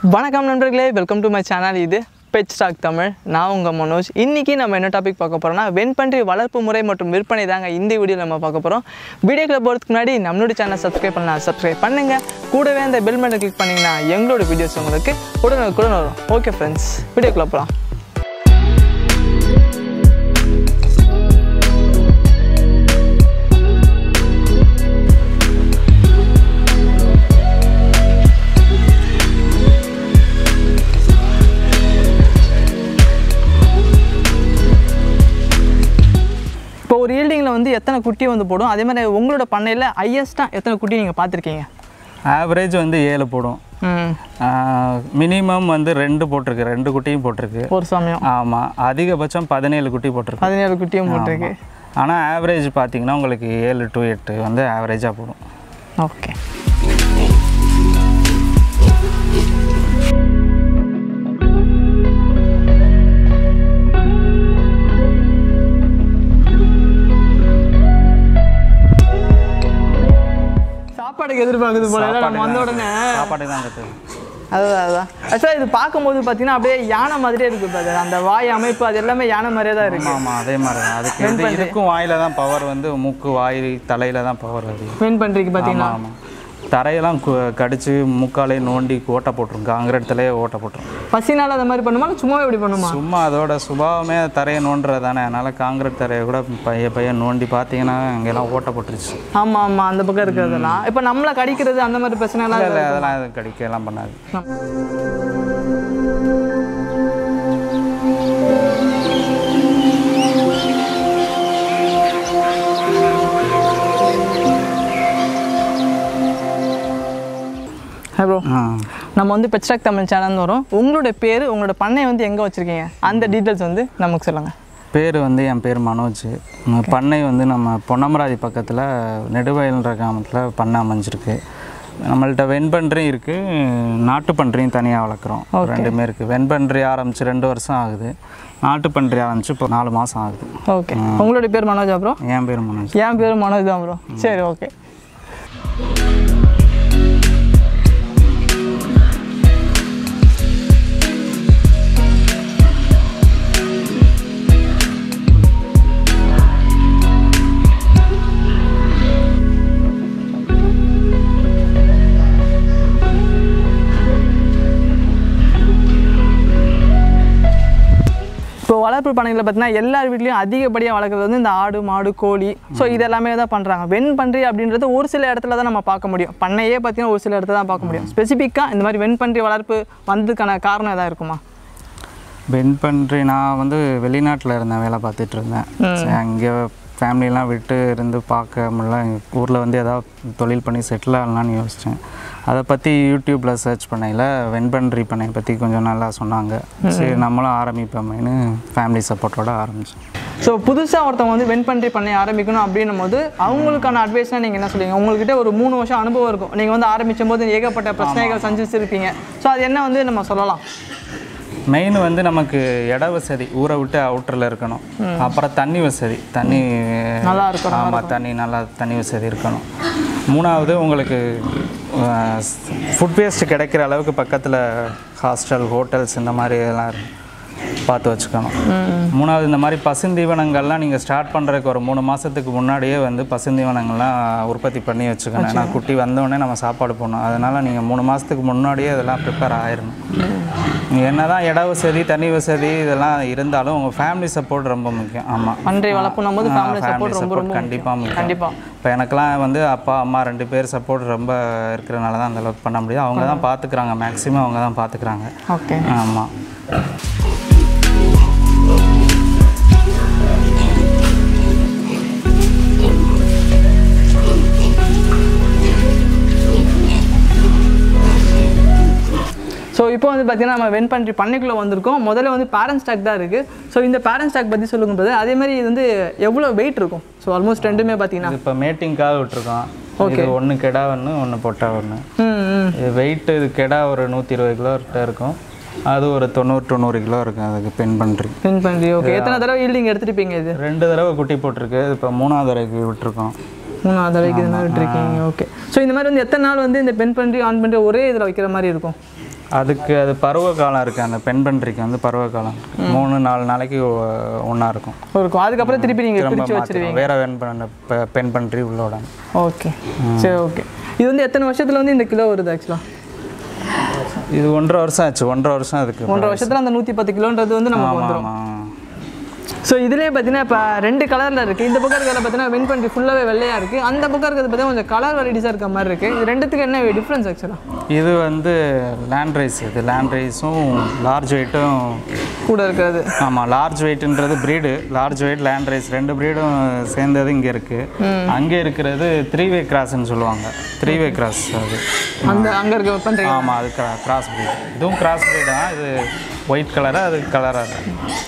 வணக்கம் நண்பர்களே welcome to my channel இது பெட் ஸ்டாக் தமிழ் நான் உங்கள் மனோஜ் இன்றைக்கி நம்ம என்ன டாபிக் பார்க்க போகிறோம்னா வெண்பன்றி வளர்ப்பு முறை மற்றும் விற்பனை தாங்க இந்த வீடியோவில் நம்ம பார்க்க போகிறோம் வீடியோக்குள்ள போகிறதுக்கு முன்னாடி நம்மளோட சேனல் சப்ஸ்கிரைப் பண்ணலாம் சப்ஸ்கிரைப் பண்ணுங்கள் கூடவே அந்த பெல் பட்டனை கிளிக் பண்ணிங்கன்னா எங்களோட வீடியோஸ் உங்களுக்கு உடனுக்குடன் வரும் ஓகே ஃப்ரெண்ட்ஸ் வீடியோக்குள்ள போகலாம் இப்போ ஒரு ஈல்டிங்கில் வந்து எத்தனை குட்டி வந்து போடும் அதே மாதிரி உங்களோட பண்ணையில் ஹையஸ்ட்டாக எத்தனை குட்டி நீங்கள் பார்த்துருக்கீங்க ஆவரேஜ் வந்து ஏழு போடும் ம் மினிமம் வந்து ரெண்டு போட்டிருக்கு ரெண்டு குட்டியும் போட்டிருக்கு ஒரு சமயம் ஆமாம் அதிகபட்சம் பதினேழு குட்டி போட்டிருக்கு பதினேழு குட்டியும் போட்டிருக்கு ஆனால் ஆவரேஜ் பார்த்தீங்கன்னா உங்களுக்கு ஏழு டு எட்டு வந்து ஆவரேஜாக போடும் ஓகே சாப்பாடுக்கு எதிர்பார்க்குது போல இல்ல, நம்ம வந்த உடனே சாப்பாடு தான் கற்றுது அதுதான் அதுதான் ஆக்சுவலாக இது பார்க்கும்போது பார்த்தீங்கன்னா அப்படியே யானை மாதிரியே இருக்கு brother. அந்த வாய் அமைப்பு அது எல்லாமே யானை மாதிரியே தான் இருக்கு ஆமாம் அதே மாதிரி தான் அதுக்கு இது இதுக்கும் வாயில தான் பவர் வந்து மூக்கு வாய் தலையில தான் பவர் அது மீன் பண்றீங்க பார்த்தீங்கன்னா ஆமாம் தரையெல்லாம் கு- கடிச்சு மூக்காலே நோண்டி ஓட்டை போட்டுரும் காங்கிரட்லேயே ஓட்டை போட்டுரும் பசினால அந்த மாதிரி பண்ணுமா இல்ல சும்மாவே இப்படி பண்ணுமா சும்மா அதோட சுபாவமே தரையை நோண்டுறது தானே அதனால் காங்கிரட் தரையை கூட பைய பையன் நோண்டி பார்த்தீங்கன்னா அங்கெல்லாம் ஓட்டை போட்டுருச்சு ஆமா ஆமா அந்த பக்கம் இருக்கிறதெல்லாம் இப்போ நம்மளை கடிக்கிறது அந்த மாதிரி பிரச்சனை எல்லாம் இல்லை அதெல்லாம் அது கடிக்கலாம் பண்ணாது ஹலோ ஆ நம்ம வந்து பெட்ஸ்டாக் தமிழ் சேனல் வரும் உங்களோட பேர் உங்களோட பண்ணை வந்து எங்கே வச்சுருக்கீங்க அந்த டீட்டெயில்ஸ் வந்து நமக்கு சொல்லுங்கள் பேர் வந்து என் பேர் மனோஜ் உம், பண்ணை வந்து நம்ம பொன்னமராதி பக்கத்தில் நெடுவயல்ன்ற கிராமத்தில் பண்ணை அமைஞ்சிருக்கு நம்மள்ட்ட வெண்பன்றியும் இருக்குது நாட்டு பன்றியும் தனியாக வளர்க்குறோம் ரெண்டுமே இருக்குது வெண்பன்றி ஆரம்பித்து ரெண்டு வருஷம் ஆகுது நாட்டு பன்றி ஆரம்பித்து இப்போ நாலு மாதம் ஆகுது ஓகே உங்களோட பேர் மனோஜ் அப்புறம் என் பேர் மனோஜ் என் பேர் மனோஜ் தான் ப்ரோ சரி ஓகே இப்போ வளர்ப்பு பண்ணைகளில் பார்த்தீங்கன்னா எல்லார் வீட்லேயும் அதிகப்படியாக வளர்க்குறது வந்து இந்த ஆடு மாடு கோழி ஸோ இது எல்லாமே தான் பண்ணுறாங்க வெண் பன்றி அப்படின்றது ஒரு சில இடத்துல தான் நம்ம பார்க்க முடியும் பண்ணையே பார்த்தீங்கன்னா ஒரு சில இடத்துல தான் பார்க்க முடியும் ஸ்பெசிஃபிக்காக இந்த மாதிரி வெண்பன்றி வளர்ப்பு வந்ததுக்கான காரணம் எதாவது இருக்குமா வெண்பன்றி நான் வந்து வெளிநாட்டில் இருந்தேன் வேலை பார்த்துட்டு இருந்தேன் சரி, அங்கே ஃபேமிலியெலாம் விட்டு இருந்து பார்க்க முடியல ஊரில் வந்து ஏதாவது தொழில் பண்ணி செட்டில் ஆகலான்னு யோசித்தேன் அதை பற்றி யூடியூப்பில் சர்ச் பண்ணையில் வெண்பன்றி பண்ணையை பற்றி கொஞ்சம் நல்லா சொன்னாங்க சரி நம்மளும் ஆரம்பிப்போமேன்னு ஃபேமிலி சப்போர்ட்டோட ஆரம்பித்தேன் ஸோ புதுசாக ஒருத்தவங்க வந்து வெண்பன்றி பண்ணை ஆரம்பிக்கணும் அப்படின்னும் போது அவங்களுக்கான அட்வைஸ்னால் நீங்கள் என்ன சொல்லுவீங்க உங்கள்கிட்ட ஒரு மூணு வருஷம் அனுபவம் இருக்கும் நீங்கள் வந்து ஆரம்பிக்கும் போது ஏகப்பட்ட பிரச்சனைகள் சந்திச்சிருப்பீங்க ஸோ அது என்ன வந்து நம்ம சொல்லலாம் மெயின் வந்து நமக்கு இட வசதி ஊரை விட்டு அவுட்டரில் இருக்கணும் அப்புறம் தண்ணி வசதி தண்ணி நல்லா இருக்கணும், ஆமாம் தண்ணி நல்லா தண்ணி வசதி இருக்கணும் மூணாவது உங்களுக்கு ஃபுட் வேஸ்ட் கிடைக்கிற அளவுக்கு பக்கத்தில் ஹாஸ்டல் ஹோட்டல்ஸ் இந்த மாதிரி எல்லாம் இருக்கு. பார்த்து வச்சுக்கணும் மூணாவது இந்த மாதிரி பசுந்தீவனங்கள்லாம் நீங்கள் ஸ்டார்ட் பண்ணுறதுக்கு ஒரு மூணு மாதத்துக்கு முன்னாடியே வந்து பசுந்தீவனங்கள்லாம் உற்பத்தி பண்ணி வச்சுக்கணும் ஏன்னா குட்டி வந்தோடனே நம்ம சாப்பாடு போடணும் அதனால் நீங்கள் மூணு மாதத்துக்கு முன்னாடியே இதெல்லாம் ப்ரிப்பேர் ஆயிடணும் நீங்கள் என்ன தான் இட வசதி தண்ணி வசதி இதெல்லாம் இருந்தாலும் உங்கள் ஃபேமிலி சப்போர்ட் ரொம்ப முக்கியம் ஆமாம் பன்றி வளர்ப்புனும் போது ஃபேமிலி சப்போர்ட் ரொம்ப ரொம்ப கண்டிப்பாக முக்கியம் கண்டிப்பாக இப்போ எனக்கெல்லாம் வந்து அப்பா அம்மா ரெண்டு பேர் சப்போர்ட் ரொம்ப இருக்கிறனால தான் அந்த அளவுக்கு பண்ண முடியும் அவங்க தான் பார்த்துக்குறாங்க மேக்ஸிமம் அவங்க தான் பார்த்துக்குறாங்க ஓகே ஆமாம் ஸோ இப்போ வந்து பார்த்தீங்கன்னா நம்ம வெண்பன்றி பண்ணைக்குள்ளே வந்திருக்கோம் முதல்ல வந்து பேரண்ட் ஸ்டாக் தான் இருக்குது ஸோ இந்த பேரண்ட் ஸ்டாக் பற்றி சொல்லுங்க brother. அதே மாதிரி இது வந்து எவ்வளோ வெயிட் இருக்கும் ஸோ ஆல்மோஸ்ட் ரெண்டுமே பார்த்தீங்கன்னா இது இப்போ மேட்டிங்காக விட்டுருக்கோம் இது ஒன்று கெடா ஒன்று ஒன்று பொட்டா ஒன்று ம் ம் இது வெயிட்டு இது கெடா ஒரு நூற்றி இருபது கிலோ கிட்ட இருக்கும் அது ஒரு தொண்ணூறு தொண்ணூறு கிலோ இருக்கும் அதுக்கு பெண் பன்றி வெண்பன்றி ஓகே எத்தனை தடவை ஈல்டிங் எடுத்துருப்பீங்க இது ரெண்டு தடவை குட்டி போட்டிருக்கு இப்போ மூணாவது தடவைக்கு விட்டுருக்கோம் மூணாவது தடவைக்கு இது மாதிரி விட்டுருக்கீங்க ஓகே ஸோ இந்த மாதிரி வந்து எத்தனை நாள் வந்து இந்த பெண் பன்றி ஆண் பன்றி ஒரே இதில் வைக்கிற மாதிரி இருக்கும் அதுக்கு அது பருவ காலம் இருக்குது அந்த பெண் பன்றிக்கு வந்து பருவ காலம் மூணு நாலு நாளைக்கு ஒன்றா இருக்கும் இருக்கும் அதுக்கப்புறம் திருப்பி நீங்கள் திரும்ப பிரித்து மாற்றிடுவோம் வேற பெண் பண்ண பெ- பெண் பன்றி உள்ளோட ஓகே சரி ஓகே இது வந்து எத்தனை வருஷத்துல வந்து இந்த கிலோ வருது ஆக்சுவலாக இது ஒன்றரை வருஷம் ஆச்சு ஒன்றரை வருஷம் அதுக்கு ஒன்றரை வருஷத்துல அந்த நூற்றி பத்து கிலோன்றது வந்து நமக்கு ஆமாம் வந்துடும் ஆமாம் ஸோ இதுலேயே பார்த்தீங்கன்னா இப்போ ரெண்டு கலரில் இருக்குது இந்த பக்கம் இருக்கிறத பார்த்தீங்கன்னா வெண் பன்றி ஃபுல்லாகவே வெள்ளையாக இருக்குது அந்த பக்கம் இருக்கிறது பார்த்தீங்கன்னா கொஞ்சம் கலர் வெரைட்டிஸாக இருக்க மாதிரி இருக்குது இது ரெண்டுத்துக்கு என்ன டிஃப்ரென்ஸ் ஆக்சுவலாக இது வந்து லேண்ட் ரைஸ் இது லேண்ட் ரைஸும் லார்ஜ் வெயிட்டும் கூட இருக்கிறது ஆமாம் லார்ஜ் வெயிட்ன்றது breed large white landrace ரெண்டு ப்ரீடும் சேர்ந்தது இங்கே இருக்குது அங்கே இருக்கிறது த்ரீ வே கிராஸ்ன்னு சொல்லுவாங்க த்ரீ வே கிராஸ் அது அந்த அங்கே இருக்க பன்றி ஆமாம் அது கிராஸ் ப்ரீட் இதுவும் கிராஸ் ப்ரீடு தான் இது ஒயிட் கலராக அது கலராக இருக்கு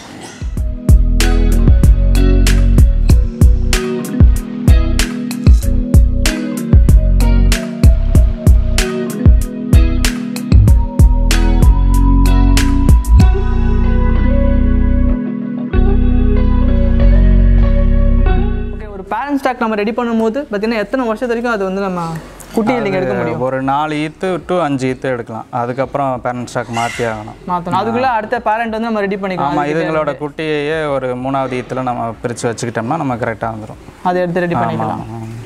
ஓகே ஒரு பேரண்ட் ஸ்டாக் நம்ம ரெடி பண்ணும்போது பார்த்தீங்கன்னா எத்தனை வருஷத்து வரைக்கும் அது வந்து நம்ம குட்டி இல்லைங்க எடுக்க முடியும் ஒரு நாலு ஈத்து டு அஞ்சு ஈத்து எடுக்கலாம் அதுக்கப்புறம் பேரண்ட் ஸ்டாக் மாற்றி ஆகணும் மாற்றணும் அதுக்குள்ளே அடுத்த பேரண்ட் வந்து நம்ம ரெடி பண்ணிக்கலாம் ஆமாம் இதுங்களோட குட்டியையே ஒரு மூணாவது ஈத்தில் நம்ம பிரித்து வச்சுக்கிட்டோம்னா நம்ம கரெக்டாக வந்துடும் அதை எடுத்து ரெடி பண்ணிக்கலாம்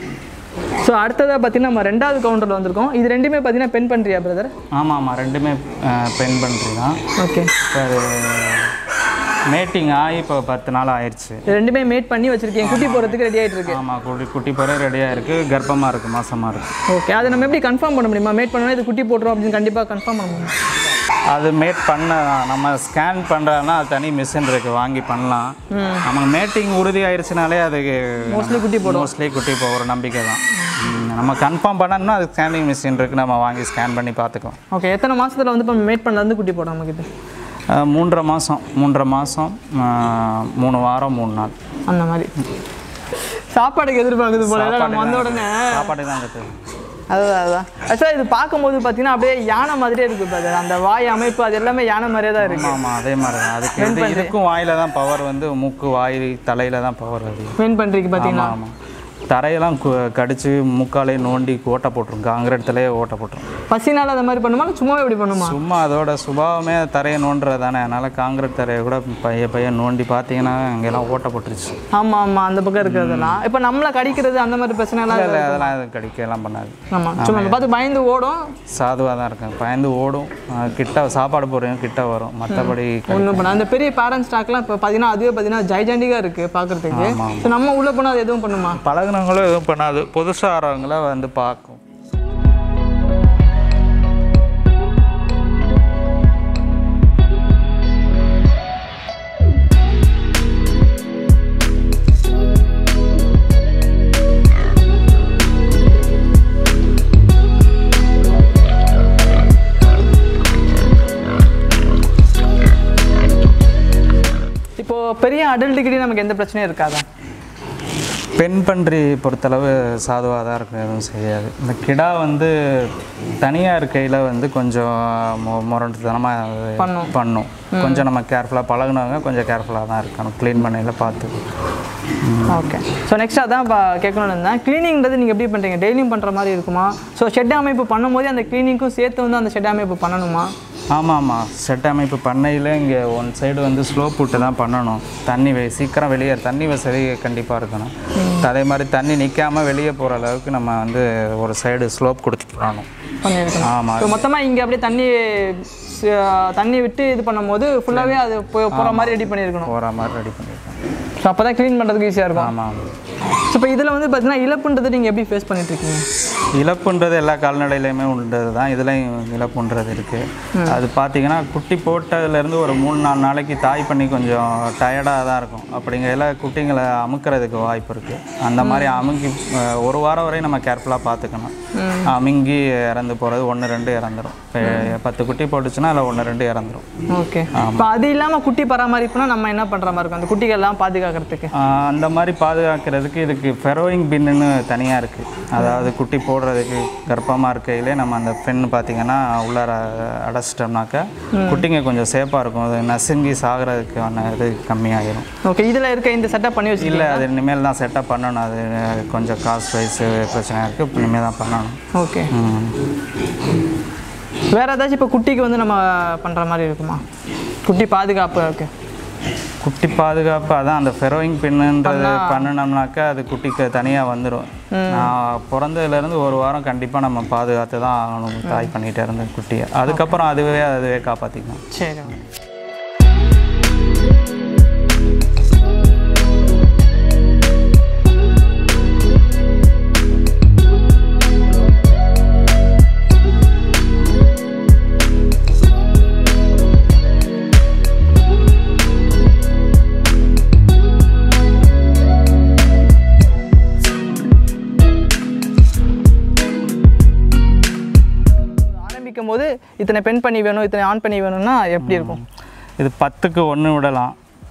ஸோ அடுத்ததாக பார்த்தீங்கன்னா நம்ம ரெண்டாவது கவுண்டரில் வந்திருக்கோம் இது ரெண்டுமே பார்த்தீங்கன்னா பெண் பண்றியா பிரதர் ஆமாம் ஆமாம் ரெண்டுமே அஹ், பெண் பன்றி தான் ஓகே இப்போ அது மேட்டிங் ஆகி இப்போ பத்து நாள் ஆயிடுச்சு இது ரெண்டுமே மேட் பண்ணி வச்சிருக்கீங்க குட்டி போகிறதுக்கு ரெடி ஆகிட்டு இருக்கு ஆமாம் குட்டி குட்டி பிற ரெடியாக இருக்குது கர்ப்பமாக இருக்குது மாசமாக இருக்குது ஓகே அதை நம்ம எப்படி கன்ஃபார்ம் பண்ண முடியுமா மேட் பண்ணணும் இது குட்டி போட்டுரும் அப்படின்னு கண்டிப்பாக கன்ஃபார்ம் பண்ண முடியும் அது மேட் பண்ண நம்ம ஸ்கேன் பண்ணுறோன்னா அது தனி மிஷின் இருக்குது வாங்கி பண்ணலாம் நமக்கு மேட்டிங் உறுதி ஆயிடுச்சுனாலே அது மோஸ்ட்லி குட்டி போடும் மோஸ்ட்லி குட்டி இப்போ ஒரு நம்பிக்கை தான் ம், நம்ம கன்ஃபார்ம் பண்ணணும்னா அது ஸ்கேனிங் மிஷின் இருக்குது நம்ம வாங்கி ஸ்கேன் பண்ணி பார்த்துக்கலாம் ஓகே எத்தனை மாசத்துல வந்து இப்போ மேட் பண்ணல இருந்து குட்டி போடும் நம்மக்கிட்ட அஹ், மூன்றரை மாதம் மூன்றரை மாதம் மூணு வாரம் மூணு நாள் அந்த மாதிரி சாப்பாடுக்கு எதிர்பார்க்குது போல இல்ல, நம்ம வந்த உடனே சாப்பாடு தான் இருக்குது அதுதான் அதுதான் ஆக்சுவலாக இது பார்க்கும்போது பார்த்தீங்கன்னா அப்படியே யானை மாதிரியே இருக்குது brother. அந்த வாய் அமைப்பு அது எல்லாமே யானை மாதிரியே தான் இருக்கு ஆமாம் அதே மாதிரி தான் அதுக்கு இது இதுக்கும் வாயில தான் பவர் வந்து மூக்கு வாய் தலையில தான் பவர் அது மெயின் பண்றீங்க பார்த்தீங்கன்னா ஆமாம் தரையெல்லாம் கு- கடிச்சு முக்காலே நோண்டி ஓட்டை போட்டுரும் காங்கிரட்லேயே ஓட்டை போட்டுரும் பசினால அந்த மாதிரி பண்ணுமா இல்லை சும்மாவே இப்படி பண்ணுமா சும்மா அதோட சுபாவமே தரையை நோண்டுறது தானே அதனால் காங்கிரட் தரையை கூட பைய பைய நோண்டி பார்த்தீங்கன்னா அங்கெல்லாம் ஓட்டை போட்டுருச்சு ஆமா ஆமா அந்த பக்கம் இருக்கிறதெல்லாம் இப்போ நம்மளை கடிக்கிறது அந்த மாதிரி பிரச்சனைலாம் இல்லை அதெல்லாம் அது கடிக்கலாம் பண்ணாது ஆமா சும்மா நம்ம பார்த்து பயந்து ஓடும் சாதுவாக தான் இருக்கும் பயந்து ஓடும் அஹ் கிட்ட சாப்பாடு போடுறீங்க கிட்ட வரும் மற்றபடி ஒன்றும் பண்ண அந்த பெரிய பேரண்ட் ஸ்டாக்லாம் இப்போ பார்த்தீங்கன்னா அதுவே பார்த்தீங்கன்னா ஜைஜாண்டிக்காக இருக்குது பார்க்குறதுக்கு ஸோ நம்ம உள்ளே போனால் அது எதுவும் பண்ணுமா பழகுனவங்களும் எதுவும் பண்ணாது புதுசாக வரவங்கள வந்து பார்க்கும் இப்போ பெரிய அடல்ட்டுக்கிட்டே நமக்கு எந்த பிரச்சனையும் இருக்காதா பெண் பன்றி பொறுத்தளவு சாதுவாக தான் இருக்கும் எதுவும் செய்யாது இந்த கிடா வந்து தனியாக இருக்கையில் வந்து கொஞ்சம் மொ- முரட்டுத்தனமாக பண்ணும். பண்ணும் கொஞ்சம் நம்ம கேர்ஃபுல்லாக பழகுனவங்க கொஞ்சம் கேர்ஃபுல்லாக தான் இருக்கணும் க்ளீன் பண்ணையில் பார்த்து ஓகே ஸோ நெக்ஸ்ட் அதான் இப்போ கேட்கணும்னு இருந்தேன் க்ளீனிங்கிறது நீங்கள் எப்படி பண்ணுறீங்க டெய்லியும் பண்ணுற மாதிரி இருக்குமா ஸோ ஷெட் அமைப்பு பண்ணும்போது அந்த க்ளீனிங்க்கும் சேர்த்து வந்து அந்த ஷெட் அமைப்பு பண்ணணுமா ஆமாம் ஆமாம் செட் அமைப்பு பண்ணையில் இங்கே ஒன் சைடு வந்து ஸ்லோப் விட்டு தான் பண்ணணும் தண்ணி வெ சீக்கிரம் வெளியே தண்ணி வசதி கண்டிப்பாக இருக்கணும் அதே மாதிரி தண்ணி நிற்காம வெளியே போகிற அளவுக்கு நம்ம வந்து ஒரு சைடு ஸ்லோப் கொடுத்துடணும் பண்ணியிருக்கணும் ஆமாம் ஸோ மொத்தமாக இங்கே அப்படியே தண்ணி ச- தண்ணி விட்டு இது பண்ணும்போது ஃபுல்லாகவே அது போய் போகிற மாதிரி ரெடி பண்ணியிருக்கணும் போகிற மாதிரி ரெடி பண்ணியிருக்கோம் ஸோ அப்போ தான் க்ளீன் பண்ணுறதுக்கு ஈஸியாக இருக்கும் ஆமாம் ஸோ இப்போ இதில் வந்து பார்த்தீங்கன்னா இழப்புன்றது நீங்கள் எப்படி ஃபேஸ் பண்ணிட்டு இருக்கீங்க இழப்புன்றது எல்லா கால்நடையிலையுமே உண்டது தான் இதுலேயும் இழப்புன்றது இருக்குது அது பார்த்தீங்கன்னா குட்டி போட்டதுலேருந்து ஒரு மூணு நாலு நாளைக்கு தாய் பண்ணி கொஞ்சம் டயர்டாக தான் இருக்கும் அப்படிங்கையில் குட்டிங்களை அமுக்கிறதுக்கு வாய்ப்பு இருக்குது அந்த மாதிரி அமுங்கி அஹ், ஒரு வாரம் வரையும் நம்ம கேர்ஃபுல்லாக பார்த்துக்கணும் அமுங்கி இறந்து போகிறது ஒன்று ரெண்டு இறந்துரும் இப்போ பத்து குட்டி போட்டுச்சுன்னா அதில் ஒன்று ரெண்டு இறந்துரும் ஓகே இப்போ அது இல்லாமல் குட்டி பராமரிப்புனா நம்ம என்ன பண்ணுற மாதிரி இருக்கும் அந்த குட்டிகள்லாம் பாதுகாக்கிறதுக்கு ஆஹ் அந்த மாதிரி பாதுகாக்கிறதுக்கு இதுக்கு ஃபெரோயிங் பின்னுன்னு தனியாக இருக்குது அதாவது குட்டி போடுறதுக்கு கர்ப்பமாக இருக்கையிலே நம்ம அந்த பெண் பார்த்தீங்கன்னா உள்ளார அடைச்சிட்டோம்னாக்கா குட்டிங்க கொஞ்சம் சேஃபாக இருக்கும் அது நசுங்கி சாகிறதுக்கான இது கம்மியாகிடும் ஓகே இதில் இருக்க இந்த செட்டப் பண்ணி வச்சுக்கல இல்லை அது இனிமேல் தான் செட்டப் பண்ணணும் அது கொஞ்சம் காஸ்ட் வைஸ் பிரச்சனை இருக்குது இனிமேல் தான் பண்ணணும் ஓகே ம். வேறு ஏதாச்சும் இப்போ குட்டிக்கு வந்து நம்ம பண்ணுற மாதிரி இருக்குமா குட்டி பாதுகாப்பு இருக்கு குட்டி பாதுகாப்பு அதான் அந்த ஃபெரோயிங் பின்னுன்றது பண்ணினோம்னாக்கா அது குட்டிக்கு தனியாக வந்துடும் நான் பிறந்ததுலேருந்து ஒரு வாரம் கண்டிப்பாக நம்ம பாதுகாத்து தான் ஆகணும் தாய் பண்ணிகிட்டே இருந்தேன் குட்டியை அதுக்கப்புறம் அதுவே அதுவே காப்பாற்றிக்கணும் சரி ஆரம்பிக்கும் போது இத்தனை பெண் பண்ணி வேணும் இத்தனை ஆண் பண்ணி வேணும்னா எப்படி இருக்கும் இது பத்துக்கு ஒன்று விடலாம்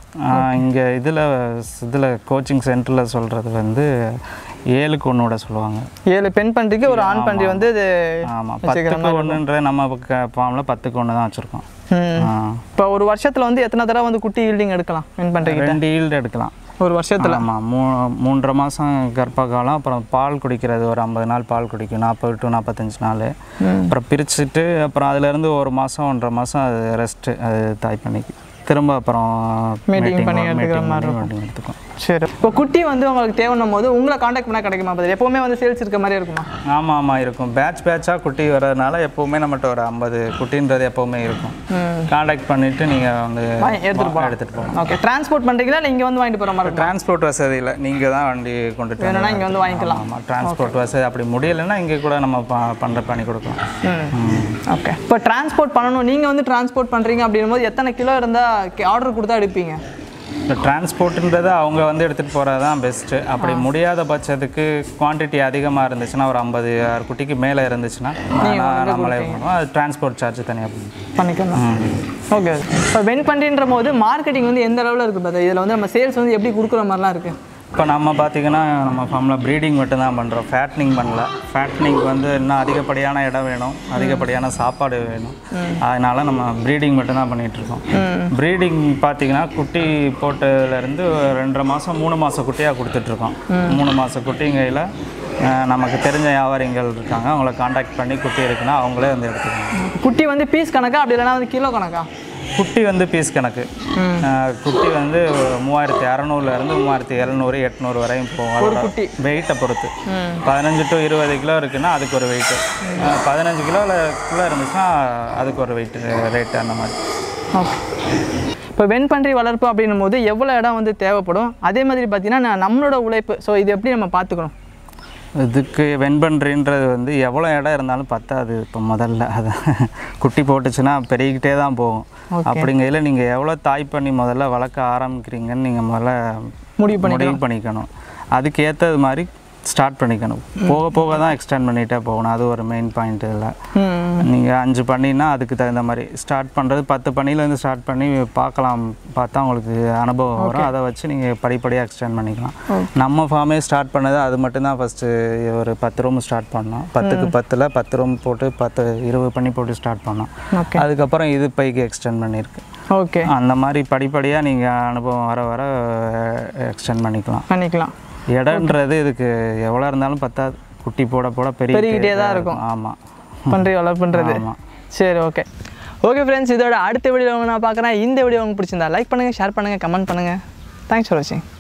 இங்கே இதில் இதில் கோச்சிங் சென்டரில் சொல்கிறது வந்து ஏழுக்கு ஒன்று விட சொல்லுவாங்க ஏழு பெண் பன்றிக்கு ஒரு ஆண் பன்றி வந்து இது ஆமாம் பத்துக்கு ஒன்றுன்ற நம்ம ஃபார்மில் பத்துக்கு ஒன்று தான் வச்சுருக்கோம் ம். இப்போ ஒரு வருஷத்துல வந்து எத்தனை தடவை வந்து குட்டி ஈல்டிங் எடுக்கலாம் பெண் பன்றிக்கு ரெண்டு ஈல்டு எடுக்கலாம் ஒரு வருஷத்துல ஆமாம் மூ மூன்றரை மாதம் கர்ப்ப காலம் அப்புறம் பால் குடிக்கிறது ஒரு ஐம்பது நாள் பால் குடிக்கும் நாற்பது டு நாற்பத்தஞ்சு நாள் அப்புறம் பிரிச்சுட்டு அப்புறம் அதுலேருந்து ஒரு மாதம் ஒன்றரை மாதம் அது ரெஸ்ட்டு அது தாய் பண்ணிக்கு திரும்ப அப்புறம் Mating பண்ணி meeting எடுத்துக்கிற meeting மாதிரி பண்ணி எடுத்துக்கும் சரி இப்போ குட்டி வந்து உங்களுக்கு தேவைன்னும் போது உங்களை காண்டாக்ட் பண்ணால் கிடைக்குமா பதில் எப்பவுமே வந்து சேல்ஸ் இருக்க மாதிரி இருக்குமா ஆமாம் ஆமாம் இருக்கும் பேட்ச் பேட்சாக குட்டி வர்றதுனால எப்போவுமே நம்மகிட்ட ஒரு ஐம்பது குட்டின்றது எப்போவுமே இருக்கும் ம். காண்டாக்ட் பண்ணிவிட்டு நீங்கள் வந்து வாங்கி எடுத்துட்டு போகலாம் எடுத்துகிட்டு போகலாம் ஓகே டிரான்ஸ்போர்ட் பண்ணுறீங்களா இல்லை இங்கே வந்து வாங்கிட்டு போகிற மாதிரி இருக்கும் டிரான்ஸ்போர்ட் வசதி இல்லை நீங்கள் தான் வண்டி கொண்டுட்டு வேணும்னா இங்கே வந்து வாங்கிக்கலாம் ஆமாம் டிரான்ஸ்போர்ட் வசதி அப்படி முடியலைன்னா இங்கே கூட நம்ம ப- பண்ணுற பண்ணி கொடுக்கலாம் ம். ஓகே இப்போ டிரான்ஸ்போர்ட் பண்ணணும் நீங்கள் வந்து டிரான்ஸ்போர்ட் பண்ணுறீங்க அப்படின்னும் போது எத்தனை கிலோ இருந்தால் ஆர்டர் கொடுத்தா எடுப்பீங்க இந்த டிரான்ஸ்போர்ட்டுன்றது அவங்க வந்து எடுத்துகிட்டு போகிறது தான் பெஸ்ட்டு அப்படி முடியாத பட்சத்துக்கு குவான்டிட்டி அதிகமாக இருந்துச்சுன்னா ஒரு ஐம்பது ஆறு குட்டிக்கு மேலே இருந்துச்சுன்னா நான் நம்மளே பண்ணுவோம் அது டிரான்ஸ்போர்ட் சார்ஜ் தனியாக பண்ணுவோம் பண்ணிக்கலாம் ஓகே இப்போ வென் பண்ணுற போது மார்க்கெட்டிங் வந்து எந்த அளவில் இருக்குது பார்த்தா இதில் வந்து நம்ம சேல்ஸ் வந்து எப்படி கொடுக்குற மாதிரிலாம் இருக்குது இப்போ நம்ம பார்த்தீங்கன்னா நம்ம ஃபார்மில் ப்ரீடிங் மட்டும் தான் பண்ணுறோம் ஃபேட்னிங் பண்ணல ஃபேட்னிங் வந்து இன்னும் அதிகப்படியான இடம் வேணும் அதிகப்படியான சாப்பாடு வேணும் அதனால நம்ம ப்ரீடிங் மட்டும் தான் பண்ணிகிட்ருக்கோம் ப்ரீடிங் பார்த்தீங்கன்னா குட்டி போட்டதுலேருந்து ரெண்டரை மாதம் மூணு மாதம் குட்டியாக கொடுத்துட்ருக்கோம் மூணு மாதம் குட்டிங்கையில் நமக்கு தெரிஞ்ச வியாபாரிகள் இருக்காங்க அவங்கள காண்டாக்ட் பண்ணி குட்டி இருக்குன்னா அவங்களே வந்து எடுத்துக்கணும் குட்டி வந்து பீஸ் கணக்கா அப்படி இல்லைனா வந்து கிலோ கணக்கா குட்டி வந்து பீஸ் கணக்கு அஹ் குட்டி வந்து மூவாயிரத்தி அறநூறுலேருந்து மூவாயிரத்தி எழுநூறு எட்நூறு வரையும் போகும் அதோட குட்டி. வெயிட்டை பொறுத்து பதினஞ்சு டு இருபது கிலோ இருக்குன்னா அதுக்கு ஒரு வெயிட்டு பதினஞ்சு கிலோவில் இருந்துச்சுன்னா அதுக்கு ஒரு வெயிட் ரேட்டு அந்த மாதிரி ஓகே இப்போ வெண்பன்றி வளர்ப்பு அப்படின்னும் போது எவ்வளோ இடம் வந்து தேவைப்படும் அதே மாதிரி பார்த்தீங்கன்னா நான் நம்மளோட உழைப்பு ஸோ இது எப்படி நம்ம பார்த்துக்கணும் இதுக்கு வெண்பன்றின்றது வந்து எவ்வளோ இடம் இருந்தாலும் பத்தாது இப்போ முதல்ல அது குட்டி போட்டுச்சுன்னா பெருகிக்கிட்டே தான் போகும் அப்படிங்கையில் நீங்கள் எவ்வளோ தாய் பண்ணி முதல்ல வளர்க்க ஆரம்பிக்கிறீங்கன்னு நீங்கள் முதல்ல முடிவு பண்ணி முடிவு பண்ணிக்கணும் அதுக்கு ஏற்றது மாதிரி ஸ்டார்ட் பண்ணிக்கணும் போக போக தான் எக்ஸ்டெண்ட் பண்ணிகிட்டே போகணும் அது ஒரு மெயின் பாயிண்ட் இதில் ம் நீங்கள் அஞ்சு பண்ணினா அதுக்கு தகுந்த மாதிரி ஸ்டார்ட் பண்ணுறது பத்து பண்ணிலேருந்து ஸ்டார்ட் பண்ணி பார்க்கலாம் பார்த்தா உங்களுக்கு அனுபவம் வரும் அதை வச்சு நீங்கள் படிப்படியாக எக்ஸ்டெண்ட் பண்ணிக்கலாம் நம்ம ஃபார்மே ஸ்டார்ட் பண்ணது அது மட்டும்தான் ஃபஸ்ட்டு ஒரு பத்து ரூம் ஸ்டார்ட் பண்ணோம் பத்துக்கு பத்தில் பத்து ரூம் போட்டு பத்து இருபது பண்ணி போட்டு ஸ்டார்ட் பண்ணோம் ஓகே அதுக்கப்புறம் இது பைக்கு எக்ஸ்டெண்ட் பண்ணியிருக்கு ஓகே அந்த மாதிரி படிப்படியாக நீங்கள் அனுபவம் வர வர எக்ஸ்டெண்ட் பண்ணிக்கலாம் பண்ணிக்கலாம் இடம்ன்றது இதுக்கு எவ்வளோ இருந்தாலும் பத்தாது குட்டி போட போட பெரிய பெருகிட்டே தான் இருக்கும். ஆமாம் பன்றி வளர்ப்புன்றது ஆமாம் சரி ஓகே ஓகே ஃப்ரெண்ட்ஸ் இதோட அடுத்த வீடியோ நான் பார்க்குறேன் இந்த வீடியோ உங்களுக்கு பிடிச்சிருந்தா லைக் பண்ணுங்கள் ஷேர் பண்ணுங்கள் கமெண்ட் பண்ணுங்கள் தேங்க்ஸ் ஃபார் வாட்சிங்